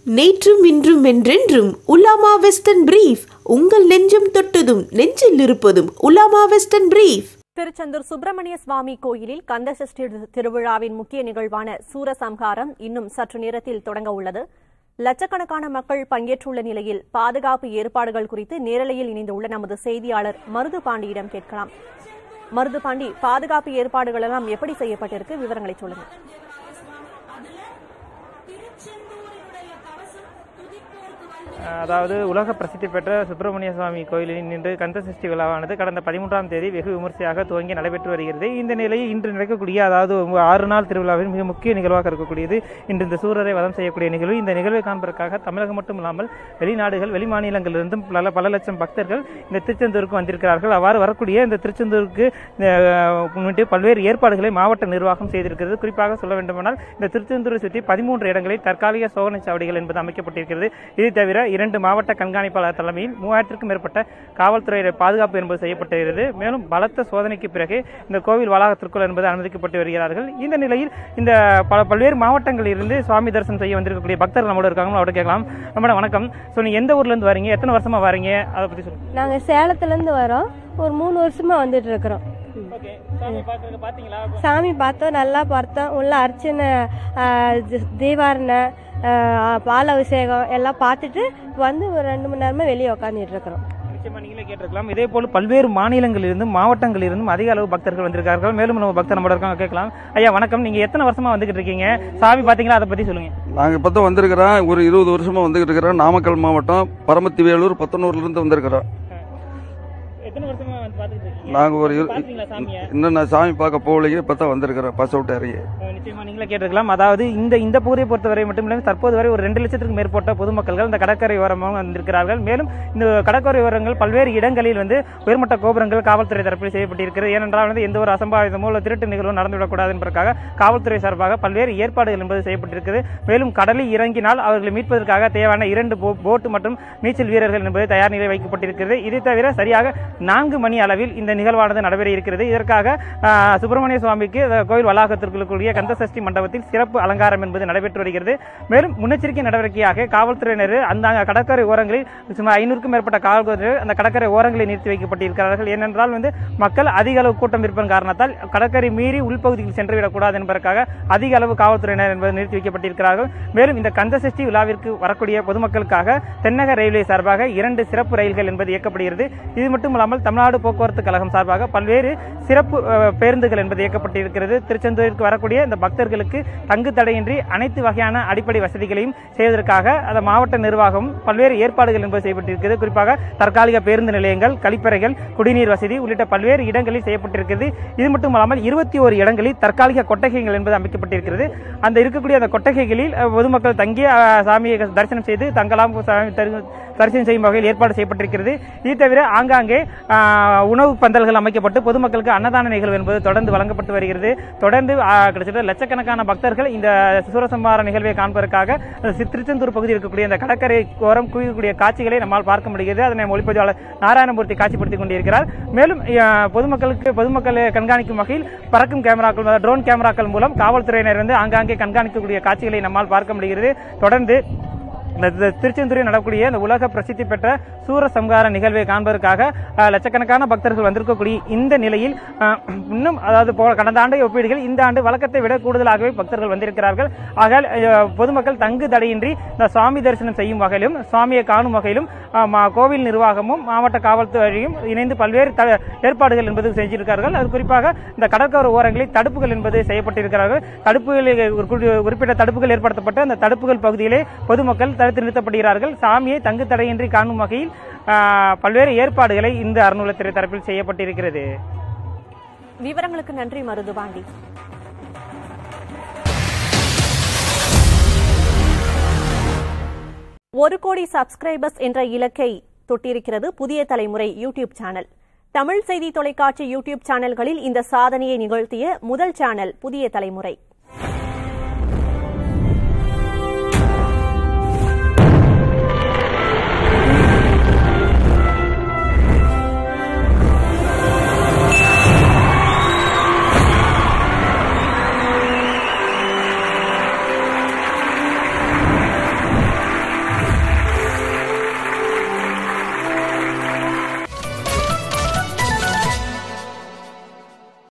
நேற்றும் இன்றும் என்றென்றும் உலாமா வெஸ்டர்ன் பிரீஃப் உங்கள் நெஞ்சம் தொட்டதும் நெஞ்சில் இருப்பதும் உலாமா வெஸ்டர்ன் பிரீஃப் திருச்செந்தூர் சுப்பிரமணிய சுவாமி கோயிலில் கந்தசஷ்டி திருவிழாவின் முக்கிய நிகழ்வான சூரசம்ஹாரம் இன்னும் சற்று நேரத்தில் தொடங்க உள்ளது லட்சக்கணக்கான மக்கள் பங்கேற்றுள்ள நிலையில் பாதுகாப்பு ஏற்பாடுகள் குறித்து நேரலையில் இணைந்துள்ள நமது செய்தியாளர் மருது பாண்டியிடம் கேட்கலாம் மருது பாண்டி பாதுகாப்பு ஏற்பாடுகள் எல்லாம் எப்படி செய்யப்பட்டிருக்கு விவரங்களை சொல்லுங்க அதாவது உலக பிரசித்தி பெற்ற சுப்பிரமணிய சுவாமி கோயிலில் நின்று கந்தசஷ்டி விழாவானது கடந்த பதிமூன்றாம் தேதி வெகு விமர்சையாக துவங்கி நடைபெற்று வருகிறது இந்த நிலையில் இன்று நடக்கக்கூடிய அதாவது ஆறு நாள் திருவிழாவின் மிக முக்கிய நிகழ்வாக இருக்கக்கூடியது இன்று இந்த சூரரை வதம் செய்யக்கூடிய நிகழ்வு இந்த நிகழ்வை காண்பதற்காக தமிழகம் மட்டும் இல்லாமல் வெளிநாடுகள் வெளிமாநிலங்களிலிருந்தும் பல பல லட்சம் பக்தர்கள் இந்த திருச்செந்தூருக்கு வந்திருக்கிறார்கள் அவ்வாறு வரக்கூடிய இந்த திருச்செந்தூருக்கு அஹ், முன்னிட்டு பல்வேறு ஏற்பாடுகளை மாவட்ட நிர்வாகம் செய்திருக்கிறது குறிப்பாக சொல்ல வேண்டுமானால் இந்த திருச்செந்தூரை சுற்றி பதிமூன்று இடங்களில் தற்காலிக சோதனை சாவடிகள் என்பது அமைக்கப்பட்டிருக்கிறது இது தவிர இரண்டு மாவட்ட கண்காணிப்பாளர் தலைமையில் மூவாயிரத்திற்கும் மேற்பட்ட காவல்துறையினர் பாதுகாப்பு என்பது செய்யப்பட்டிருக்கிறது மேலும் பலத்த சோதனைக்கு பிறகு இந்த கோவில் வளாகத்திற்குள் என்பது அனுமதிக்கப்பட்டு வருகிறார்கள் இந்த நிலையில் இந்த பல பல்வேறு மாவட்டங்களில் இருந்து சுவாமி தரிசனம் செய்ய வந்திருக்கக்கூடிய பக்தர்கள் நம்மளோட இருக்காங்க அவரோட கேட்கலாம் மேடம் வணக்கம் ஸோ நீங்க எந்த ஊர்ல இருந்து வரீங்க எத்தனை வருஷமா வரீங்க அதை பத்தி சொல்லுங்க நாங்கள் சேலத்துலேருந்து வரோம் ஒரு மூணு வருஷமா வந்துட்டு இருக்கிறோம் ஓகே சாமி பார்க்கறதுக்கு பாத்தீங்களா சாமி பார்த்தோம் நல்லா பார்த்தோம் உள்ள அர்ச்சனை ஆ, தி- தீபாரணை ஆ, பால் அபிஷேகம் எல்லாம் பார்த்துட்டு வந்து ஒரு ரெண்டு மணி நேரமா வெளியே உட்காந்துட்டு இருக்கிறோம் நிச்சயமா நீங்களே கேட்டிருக்கலாம் இதே போல பல்வேறு மாநிலங்களிலிருந்தும் மாவட்டங்களிலிருந்தும் அதிக அளவு பக்தர்கள் வந்திருக்கார்கள் மேலும் நம்ம பக்தர் நம்மளோட இருக்காங்க கேட்கலாம் ஐயா வணக்கம் நீங்க எத்தனை வருஷமா வந்துகிட்டு இருக்கீங்க சாமி பாத்தீங்களா அதை பத்தி சொல்லுங்க நாங்கள் இப்போ தான் வந்திருக்கிறோம் ஒரு இருபது வருஷமா வந்துகிட்டு இருக்கிறோம் நாமக்கல் மாவட்டம் பரமத்தி வேலூர் பத்தனூர்ல இருந்து வந்திருக்கிறோம் எத்தனை வருஷமா வந்து பாத்துக்கிட்டு இருக்கீங்க நாங்கள் ஒரு இரு- பாத்தீங்களா சாமியை இன்னும் நான் சாமி பார்க்க போகலையே இப்போ தான் வந்திருக்கிறோம் பஸ் அவுட் இறங்கி அஹ் நிச்சயமா நீங்களே கேட்டிருக்கலாம் அதாவது இந்த இந்த பகுதியை பொறுத்தவரை மட்டும் இல்லாமல் தற்போது வரை ஒரு ரெண்டு லட்சத்துக்கும் மேற்பட்ட பொதுமக்கள்கள் இந்த கடற்கரை ஓரமாக வந்திருக்கிறார்கள் மேலும் இந்த கடற்கரை ஓரங்கள் பல்வேறு இடங்களில் வந்து உயர்மட்ட கோபுரங்கள் காவல்துறை தரப்பில் செய்யப்பட்டிருக்கிறது ஏனென்றால் வந்து எந்த ஒரு அசம்பாவிதமோ இல்லை திருட்டு நிகழ்வு நடந்துவிடக்கூடாது என்பதற்காக காவல்துறை சார்பாக பல்வேறு ஏற்பாடுகள் என்பது செய்யப்பட்டிருக்கிறது மேலும் கடலில் இறங்கினால் அவர்களை மீட்பதற்காக தேவையான இரண்டு போ- போட்டு மற்றும் நீச்சல் வீரர்கள் என்பது தயார் நிலை வைக்கப்பட்டிருக்கிறது இதை தவிர சரியாக நான்கு மணி அளவில் இந்த நிகழ்வானது நடைபெற இருக்கிறது இதற்காக ஆஹ், சுப்பிரமணிய சுவாமிக்கு அஹ், கோயில் வளாகத்திற்குள் கூடிய கந்தசஷ்டி மண்டபத்தில் சிறப்பு அலங்காரம் என்பது நடைபெற்று வருகிறது மேலும் முன்னெச்சரிக்கை நடவடிக்கையாக காவல்துறையினர் அந்த கடற்கரை ஓரங்களில் சுமார் ஐநூறுக்கும் மேற்பட்ட காவல்துறையினர் அந்த கடற்கரை ஓரங்களில் நிறுத்தி வைக்கப்பட்டிருக்கிறார்கள் ஏனென்றால் வந்து மக்கள் அதிக அளவு கூட்டம் இருப்பதன் காரணத்தால் கடற்கரை மீறி உள்பகுதியில் சென்றுவிடக்கூடாது என்பதற்காக அதிக அளவு காவல்துறையினர் என்பது நிறுத்தி வைக்கப்பட்டிருக்கிறார்கள் மேலும் இந்த கந்தசஷ்டி விழாவிற்கு வரக்கூடிய பொதுமக்களுக்காக தென்னக ரயில்வே சார்பாக இரண்டு சிறப்பு ரயில்கள் என்பது இயக்கப்படுகிறது இது மட்டும் இல்லாமல் தமிழ்நாடு போக்குவரத்து கழகம் சார்பாக பல்வேறு சிறப்பு அஹ், பேருந்துகள் என்பது இயக்கப்பட்டிருக்கிறது திருச்செந்தூருக்கு வரக்கூடிய இந்த பக்தர்களுக்கு தங்கு தடையின்றி அனைத்து வகையான அடிப்படை வசதிகளையும் செய்வதற்காக அந்த மாவட்ட நிர்வாகம் பல்வேறு ஏற்பாடுகள் என்பது செய்யப்பட்டிருக்கிறது குறிப்பாக தற்காலிக பேருந்து நிலையங்கள் கழிப்பறைகள் குடிநீர் வசதி உள்ளிட்ட பல்வேறு இடங்களில் செய்யப்பட்டிருக்கிறது இது மட்டும் இல்லாமல் இருபத்தி ஒரு இடங்களில் தற்காலிக கொட்டகைகள் என்பது அமைக்கப்பட்டிருக்கிறது அந்த இருக்கக்கூடிய அந்த கொட்டகைகளில் அஹ், பொதுமக்கள் தங்கி அஹ், சாமியை தரிசனம் செய்து தங்கலாம் சாமி தரி- தரிசனம் செய்யும் வகையில் ஏற்பாடு செய்யப்பட்டிருக்கிறது இது தவிர ஆங்காங்கே ஆஹ், உணவு பந்தல்கள் அமைக்கப்பட்டு பொதுமக்களுக்கு அன்னதான நிகழ்வு என்பது தொடர்ந்து வழங்கப்பட்டு வருகிறது தொடர்ந்து ஆஹ், கிட்டத்தட்ட லட்சக்கணக்கான பக்தர்கள் இந்த சூரசம்ஹார நிகழ்வை காண்பதற்காக அஹ், சி- திருச்செந்தூர் பகுதியில் இருக்கக்கூடிய இந்த கடற்கரை ஓரம் குவிக்கக்கூடிய காட்சிகளை நம்மால் பார்க்க முடிகிறது அதனை ஒளிப்பதிவாளர் நாராயணமூர்த்தி காட்சிப்படுத்திக் கொண்டிருக்கிறார் மேலும் அஹ், பொதுமக்களுக்கு பொதுமக்களை கண்காணிக்கும் வகையில் பறக்கும் கேமராக்கள் ட்ரோன் கேமராக்கள் மூலம் காவல்துறையினர் வந்து ஆங்காங்கே கண்காணிக்கக்கூடிய காட்சிகளை நம்மால் பார்க்க முடிகிறது தொடர்ந்து இந்த தி- திருச்செந்தூரில் நடக்கக்கூடிய இந்த உலக பிரசித்தி பெற்ற சூரசம்ஹார நிகழ்வை காண்பதற்காக அஹ், லட்சக்கணக்கான பக்தர்கள் வந்திருக்கக்கூடிய இந்த நிலையில் அஹ், இன்னும் அதாவது போ- கடந்த ஆண்டை ஒப்பீடுகள் இந்த ஆண்டு வழக்கத்தை விட கூடுதலாகவே பக்தர்கள் வந்திருக்கிறார்கள் ஆக அஹ், பொதுமக்கள் தங்கு தடையின்றி இந்த சுவாமி தரிசனம் செய்யும் வகையிலும் சுவாமியை காணும் வகையிலும் அஹ், மா- கோவில் நிர்வாகமும் மாவட்ட காவல்துறையும் இணைந்து பல்வேறு த- ஏற்பாடுகள் என்பது செஞ்சிருக்கிறார்கள் அது குறிப்பாக இந்த கடற்கரை ஓரங்களில் தடுப்புகள் என்பது செய்யப்பட்டிருக்கிறார்கள் தடுப்புகள் ஒரு குறி- குறிப்பிட்ட தடுப்புகள் ஏற்படுத்தப்பட்டு அந்த தடுப்புகள் பகுதியிலே பொதுமக்கள் தடுத்து நிறுத்தப்படுகிறார்கள் சாமியை தங்கு தடையின்றி காணும் வகையில் ஆஹ், பல்வேறு ஏற்பாடுகளை இந்த அறநிலையத்துறை தரப்பில் செய்யப்பட்டிருக்கிறது விவரங்களுக்கு நன்றி மருது பாண்டி ஒரு கோடி சப்ஸ்கிரைபர்ஸ் என்ற இலக்கை தொட்டிருக்கிறது புதிய தலைமுறை யூடியூப் சேனல் தமிழ் செய்தி தொலைக்காட்சி யூடியூப் சேனல்களில் இந்த சாதனையை நிகழ்த்திய முதல் சேனல் புதிய தலைமுறை